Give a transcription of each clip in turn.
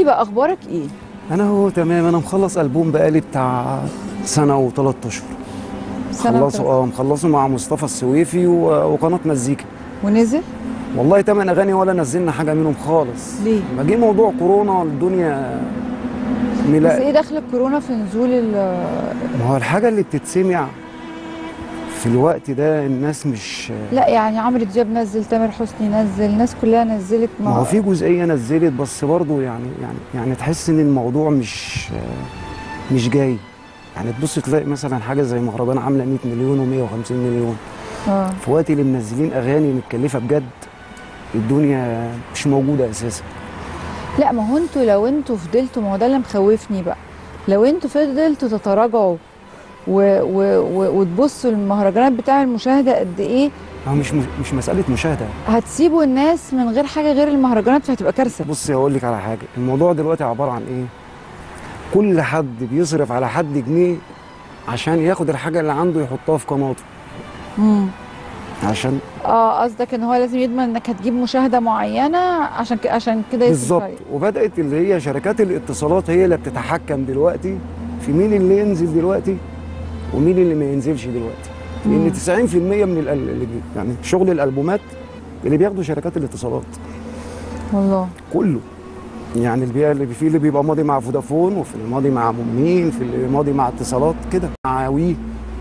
بقى اخبارك ايه انا هو تمام انا مخلص البوم بقالي بتاع سنه وثلاث اشهر سنة مخلصه وثلاث- اه مخلصه مع مصطفى السويفي و- وقناه مزيكا ونزل والله تمن اغاني ولا نزلنا حاجه منهم خالص ليه؟ ما جه موضوع كورونا الدنيا بس ملا ايه دخل الكورونا في نزول ال ما هو الحاجه اللي بتتسمع في الوقت ده الناس مش لا يعني عمرو دياب نزل تامر حسني نزل الناس كلها نزلت ما هو في جزئيه نزلت بس برضه يعني يعني يعني تحس ان الموضوع مش مش جاي يعني تبص تلاقي مثلا حاجه زي مهرجان عامله 100 مليون و150 مليون اه في وقت اللي منزلين اغاني متكلفه بجد الدنيا مش موجوده اساسا لا ما هو انتوا لو انتوا فضلتوا ما هو ده اللي مخوفني بقى لو انتوا فضلتوا تتراجعوا و... و... و... وتبصوا المهرجانات بتعمل مشاهده قد ايه هو مش مش مساله مشاهده هتسيبوا الناس من غير حاجه غير المهرجانات فهتبقى كارثه بصي هقول لك على حاجه الموضوع دلوقتي عباره عن ايه كل حد بيصرف على حد جنيه عشان ياخد الحاجه اللي عنده يحطها في قناته امم عشان اه قصدك ان هو لازم يضمن انك هتجيب مشاهده معينه عشان ك... عشان كده يصرف بالظبط عليه. وبدات اللي هي شركات الاتصالات هي اللي بتتحكم دلوقتي في مين اللي ينزل دلوقتي ومين اللي ما ينزلش دلوقتي لان 90% من الأل... اللي بي- يعني شغل الالبومات اللي بياخدوا شركات الاتصالات والله كله يعني اللي بي- اللي في اللي بيبقى ماضي مع فودافون وفي اللي ماضي مع مين في اللي ماضي مع اتصالات كده مع وي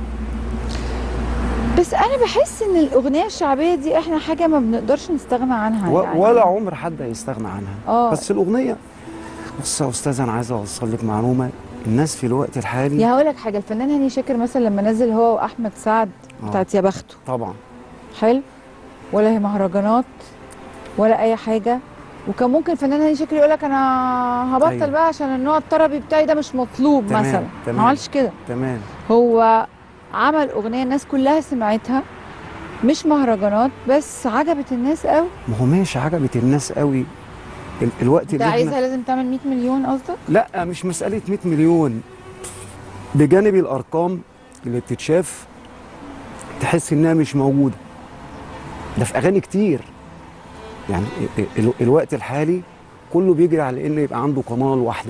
بس انا بحس ان الاغنيه الشعبيه دي احنا حاجه ما بنقدرش نستغنى عنها و... يعني. ولا عمر حد هيستغنى عنها اه بس الاغنيه بص يا استاذ انا عايز اوصل لك معلومه الناس في الوقت الحالي يا هقول لك حاجه الفنان هاني شاكر مثلا لما نزل هو واحمد سعد آه. بتاعت يا بخته طبعا حلو ولا هي مهرجانات ولا اي حاجه وكان ممكن الفنان هاني شاكر يقول لك انا هبطل أيوة. بقى عشان النوع الطربي بتاعي ده مش مطلوب تمام، مثلا تمام. ما عملش كده تمام هو عمل اغنيه الناس كلها سمعتها مش مهرجانات بس عجبت الناس قوي ما هو ماشي عجبت الناس قوي ال... الوقت انت اللي عايزها احنا لازم تعمل 100 مليون قصدك لا مش مساله 100 مليون بجانب الارقام اللي بتتشاف تحس انها مش موجوده ده في اغاني كتير يعني ال... ال... الوقت الحالي كله بيجري على انه يبقى عنده قناه لوحده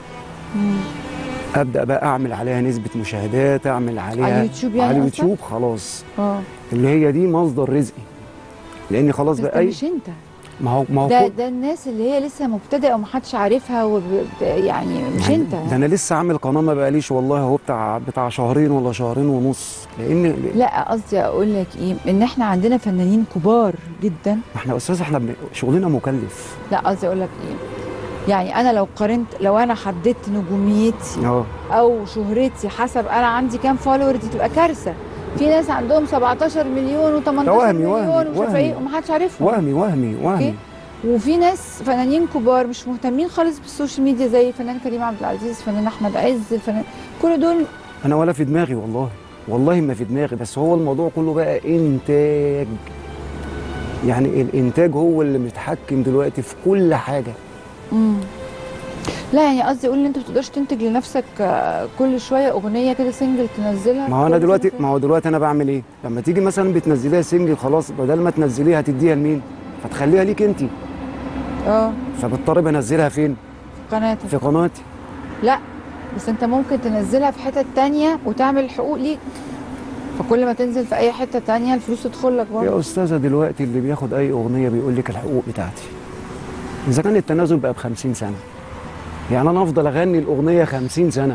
ابدا بقى اعمل عليها نسبه مشاهدات اعمل عليها على اليوتيوب يعني على قصدك؟ اليوتيوب خلاص اه اللي هي دي مصدر رزقي لان خلاص بس بقى ده اي مش انت ما هو ما هو ده كل- ده الناس اللي هي لسه مبتدئه ومحدش عارفها وب... يعني مش يعني انت ده انا لسه عامل قناه ما بقاليش والله هو بتاع بتاع شهرين ولا شهرين ونص لان لا قصدي اقول لك ايه ان احنا عندنا فنانين كبار جدا ما احنا استاذ احنا بن... شغلنا مكلف لا قصدي اقول لك ايه يعني انا لو قارنت لو انا حددت نجوميتي اه او شهرتي حسب انا عندي كام فولور دي تبقى كارثه في ناس عندهم 17 مليون و18 ده وهمي- مليون وهمي- ومش عارفه ايه وهمي. ومحدش عارفهم وهمي وهمي وهمي اوكي وفي ناس فنانين كبار مش مهتمين خالص بالسوشيال ميديا زي الفنان كريم عبد العزيز الفنان احمد عز الفنان كل دول انا ولا في دماغي والله والله ما في دماغي بس هو الموضوع كله بقى انتاج يعني الانتاج هو اللي متحكم دلوقتي في كل حاجه مم. لا يعني قصدي اقول ان انت ما بتقدرش تنتج لنفسك آه، كل شويه اغنيه كده سنجل تنزلها ما هو انا كل دلوقتي سنة ما هو دلوقتي انا بعمل ايه لما تيجي مثلا بتنزليها سنجل خلاص بدل ما تنزليها تديها لمين فتخليها ليك انت اه فبضطر بنزلها فين قناتك في قناتي لا بس انت ممكن تنزلها في حتت تانية وتعمل الحقوق ليك فكل ما تنزل في اي حته تانية الفلوس تدخل لك برضه يا استاذه دلوقتي اللي بياخد اي اغنيه بيقول لك الحقوق بتاعتي اذا كان التنازل بقى ب 50 سنه يعني انا افضل اغني الاغنيه 50 سنه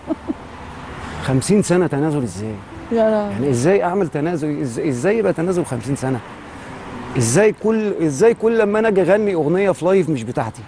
50 سنه تنازل ازاي لا لا يعني ازاي اعمل تنازل ازاي, إزاي يبقى تنازل 50 سنه ازاي كل ازاي كل لما انا اجي اغني اغنيه في لايف مش بتاعتي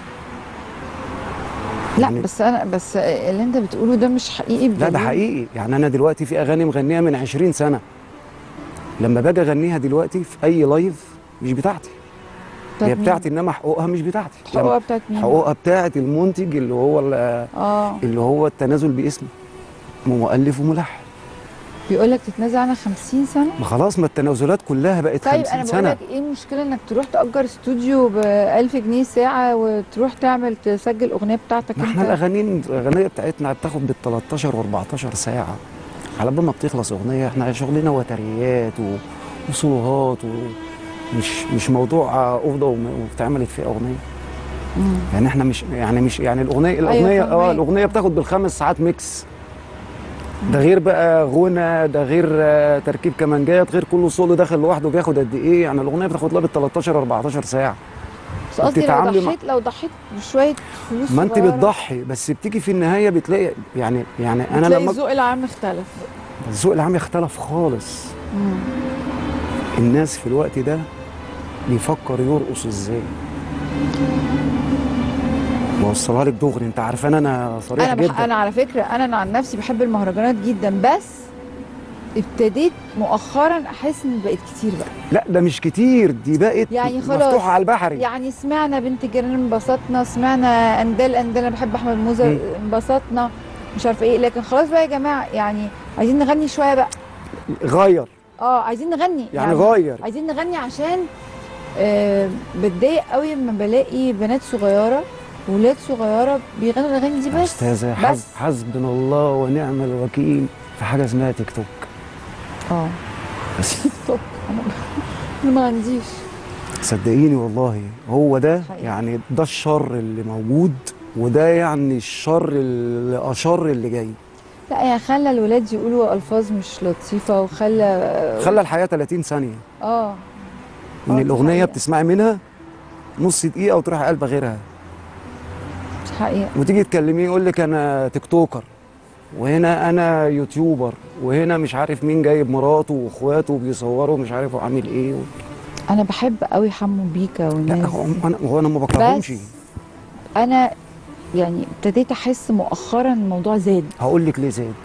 لا يعني- بس انا بس اللي انت بتقوله ده مش حقيقي لا ده بدليل. حقيقي يعني انا دلوقتي في اغاني مغنيها من 20 سنه لما باجي اغنيها دلوقتي في اي لايف مش بتاعتي بتاعت هي مين؟ بتاعتي انما حقوقها مش بتاعتي حقوقها بتاعت مين؟ حقوقها بتاعت المنتج اللي هو ال- اه اللي هو التنازل باسمه مؤلف وملحن بيقول لك تتنازل عنها 50 سنه ما خلاص ما التنازلات كلها بقت طيب 50 انا بقول سنه لك ايه المشكله انك تروح تاجر استوديو ب 1000 جنيه ساعه وتروح تعمل تسجل الاغنيه بتاعتك ما احنا انت الاغاني الاغنيه بتاعتنا بتاخد بال 13 و14 ساعه على بال ما بتخلص اغنيه احنا شغلنا وتريات و... وصولات ومش مش موضوع افضل واتعملت فيه اغنيه مم. يعني احنا مش يعني مش يعني الاغنيه الاغنيه اه فهماك. الاغنيه بتاخد بالخمس ساعات ميكس ده غير بقى غنى ده غير آه، تركيب كمانجات غير كله سولو داخل لوحده بياخد قد ايه يعني الاغنيه بتاخد لها بال 13 14 ساعه بس قصدي لو بتتعاملي مع- ضحيت لو ضحيت بشويه فلوس ما انت صغيرة، بتضحي بس بتيجي في النهايه بتلاقي يعني يعني انا بتلاقي لما الذوق العام اختلف الذوق العام اختلف خالص مم. الناس في الوقت ده بيفكر يرقص ازاي بوصلها لك دغري انت عارفان انا صريح انا بح... جدا انا على فكره انا عن نفسي بحب المهرجانات جدا بس ابتديت مؤخرا احس ان بقت كتير بقى لا ده مش كتير دي بقت يعني خلاص. مفتوحه على البحري يعني سمعنا بنت جيران انبسطنا سمعنا اندال اندال انا بحب احمد موزه مم. انبسطنا مش عارفه ايه لكن خلاص بقى يا جماعه يعني عايزين نغني شويه بقى غير اه عايزين نغني يعني غير عايزين نغني عشان آه بتضايق قوي لما بلاقي بنات صغيره ولاد صغيره بيغنوا الاغاني دي يا بس استاذه حسب بس حسبنا الله ونعم الوكيل في حاجه اسمها تيك توك اه بس توك انا أنا ما عنديش صدقيني والله هو ده حقيقي. يعني ده الشر اللي موجود وده يعني الشر اللي اشر اللي جاي لا يعني خلى الولاد يقولوا الفاظ مش لطيفه وخلى خلى الحياه 30 ثانيه اه ان دي الاغنيه حقيقة. بتسمعي منها نص دقيقه وتروح قلبه غيرها دي حقيقه وتيجي تكلميه يقول لك انا تيك توكر وهنا انا يوتيوبر وهنا مش عارف مين جايب مراته واخواته بيصوروا مش عارف هو عامل ايه انا بحب قوي حمو بيكا لا والناس هو دي. انا هو انا ما بكرههمش بس انا يعني ابتديت احس مؤخرا الموضوع زاد هقول لك ليه زاد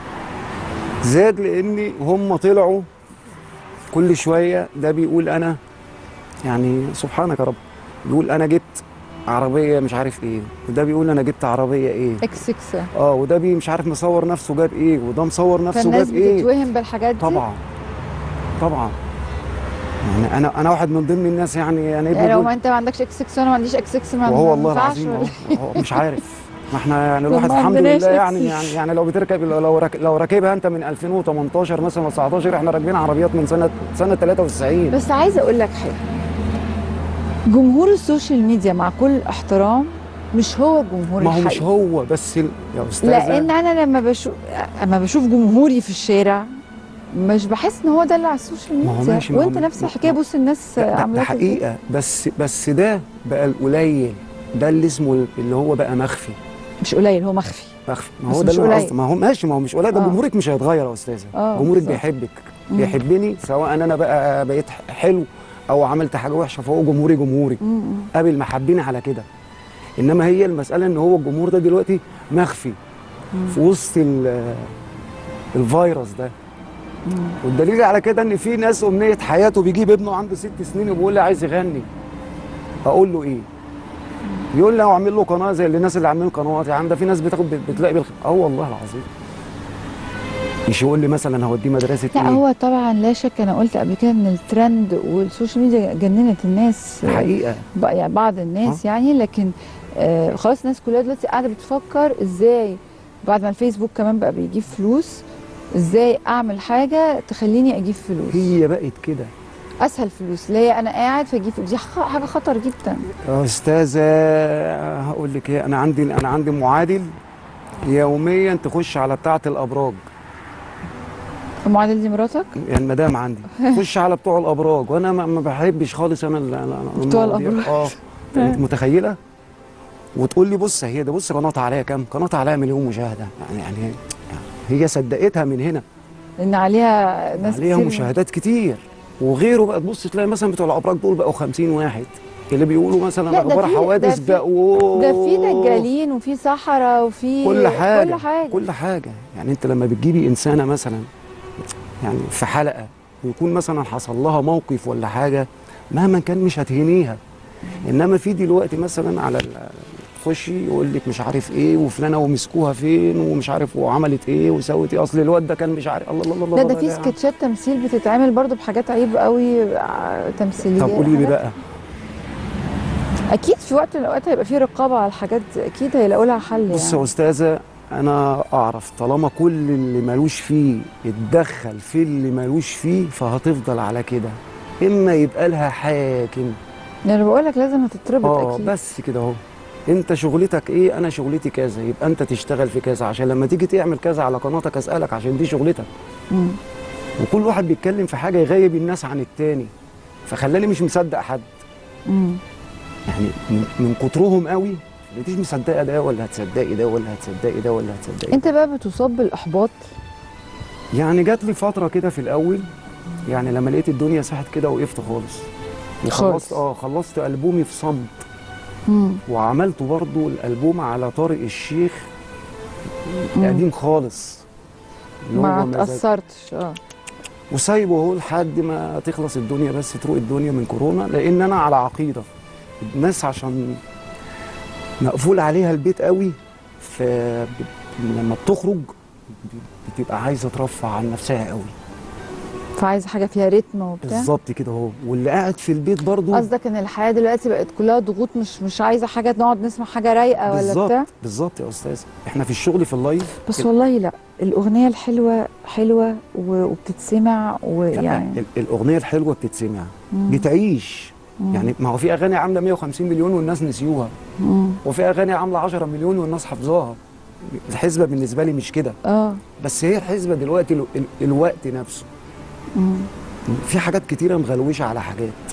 زاد لان هم طلعوا كل شويه ده بيقول انا يعني سبحانك يا رب بيقول انا جبت عربيه مش عارف ايه وده بيقول انا جبت عربيه ايه اكس اكس اه وده بي مش عارف مصور نفسه جاب ايه وده مصور نفسه فالناس جاب ايه بتتوهم بالحاجات دي طبعا طبعا يعني انا انا واحد من ضمن الناس يعني يعني يعني لو بيقول ما انت ما عندكش اكس اكس وانا ما عنديش اكس اكس ما وهو ما والله ينفعش العظيم ولا- هو هو مش عارف ما احنا يعني ما الواحد الحمد عندناش لله يعني أكسس. يعني يعني لو بتركب لو راك- لو راكبها انت من 2018 مثلا ولا 19 احنا راكبين عربيات من سنه سنه 93 بس عايزه اقول لك حاجه جمهور السوشيال ميديا مع كل احترام مش هو جمهور ما هو مش الحقيقي هو بس ال- يا استاذه لان انا لما بشوف اما بشوف جمهوري في الشارع مش بحس ان هو ده اللي على السوشيال ما هو ميديا ماشي، ما هو وانت ما- نفس ما- الحكايه ما- بص الناس ده, ده, عامله ده إزاي. حقيقه بس بس ده بقى القليل ده اللي اسمه ال- اللي هو بقى مخفي مش قليل هو مخفي مخفي ما بس هو ده مش اللي أنا قليل. قصدي ما هو ماشي ما هو مش قليل ده آه. جمهورك مش هيتغير يا استاذه آه، جمهورك بالظبط. بيحبك مم. بيحبني سواء انا بقى بقيت حلو او عملت حاجه وحشه فهو جمهوري جمهوري مم. قابل محبيني على كده انما هي المساله ان هو الجمهور ده دلوقتي مخفي في وسط ال- الفيروس ده مم. والدليل على كده ان في ناس امنيه حياته بيجيب ابنه عنده ست سنين وبيقول لي عايز يغني اقول له ايه يقول لي اعمل له قناه زي الناس اللي عاملين قنوات يا عم ده في ناس بتاخد بت- بتلاقي بالخ... اه والله العظيم مش يقول لي مثلا هوديه مدرسه لا ايه هو طبعا لا شك انا قلت قبل كده ان الترند والسوشيال ميديا جننت الناس حقيقه ب- يعني بعض الناس يعني لكن آه خلاص الناس كلها دلوقتي قاعده بتفكر ازاي بعد ما الفيسبوك كمان بقى بيجيب فلوس ازاي اعمل حاجه تخليني اجيب فلوس هي بقت كده اسهل فلوس اللي هي انا قاعد فاجيب فلوس دي خ- حاجه خطر جدا يا استاذه هقول لك ايه انا عندي انا عندي معادل يوميا تخش على بتاعه الابراج المعادل دي مراتك يعني المدام عندي خش على بتوع الابراج وانا ما ما بحبش خالص انا ال- ال- بتوع المواضيع. الأبراج. اه انت متخيله وتقول لي بص هي ده بص قناتها عليها كام قناتها عليها مليون مشاهده يعني يعني هي صدقتها من هنا لان عليها ناس عليها كتير مشاهدات كتير وغيره بقى تبص تلاقي مثلا بتوع الابراج دول بقوا 50 واحد اللي بيقولوا مثلا لا، ده اخبار في- حوادث ده في- بقوا ده في دجالين وفي سحرة وفي كل حاجه كل حاجه كل حاجه يعني انت لما بتجيبي انسانه مثلا يعني في حلقه ويكون مثلا حصل لها موقف ولا حاجه مهما كان مش هتهينيها انما في دلوقتي مثلا على ال- تخشي يقول لك مش عارف ايه وفلانه ومسكوها فين ومش عارف وعملت ايه وسوت ايه اصل الواد ده كان مش عارف الله الله الله لا الله ده في لا. سكتشات تمثيل بتتعمل برضو بحاجات عيب قوي ع- تمثيليه طب قولي لي حاجات- بقى اكيد في وقت من الاوقات هيبقى في رقابه على الحاجات دي اكيد هيلاقوا لها حل بص يا يعني استاذه انا اعرف طالما كل اللي ملوش فيه اتدخل في اللي ملوش فيه فهتفضل على كده اما يبقى لها حاكم يعني بقول لك لازم هتتربط اه اكيد بس كده اهو انت شغلتك ايه انا شغلتي كذا يبقى انت تشتغل في كذا عشان لما تيجي تعمل كذا على قناتك اسالك عشان دي شغلتك مم. وكل واحد بيتكلم في حاجه يغيب الناس عن التاني فخلاني مش مصدق حد مم. يعني من, من كترهم قوي مش مصدقه ده ولا هتصدقي ده ولا هتصدقي ده ولا هتصدقي انت بقى بتصاب بالاحباط يعني جات لي فتره كده في الاول يعني لما لقيت الدنيا ساحت كده وقفت خالص خالص. وخلصت اه خلصت البومي في صمت مم. وعملت برضو الالبوم على طارق الشيخ مم. قديم خالص اللي هو ما مزاج. تاثرتش اه وسايبه اهو لحد ما تخلص الدنيا بس تروق الدنيا من كورونا لان انا على عقيده الناس عشان مقفول عليها البيت قوي ف لما بتخرج بتبقى عايزه ترفع عن نفسها قوي فعايز حاجه فيها رتم وبتاع بالظبط كده اهو واللي قاعد في البيت برضو قصدك ان الحياه دلوقتي بقت كلها ضغوط مش مش عايزه حاجه نقعد نسمع حاجه رايقه ولا بتاع بالظبط بالظبط يا استاذ احنا في الشغل في اللايف بس والله لا الاغنيه الحلوه حلوه و- وبتتسمع لا، ويعني ال- الاغنيه الحلوه بتتسمع مم. بتعيش مم. يعني ما هو في اغاني عامله 150 مليون والناس نسيوها مم. وفي اغاني عامله 10 مليون والناس حافظاها الحسبه بالنسبه لي مش كده اه بس هي الحسبه دلوقتي ال- ال- الوقت نفسه مم. في حاجات كتيره مغلوشه على حاجات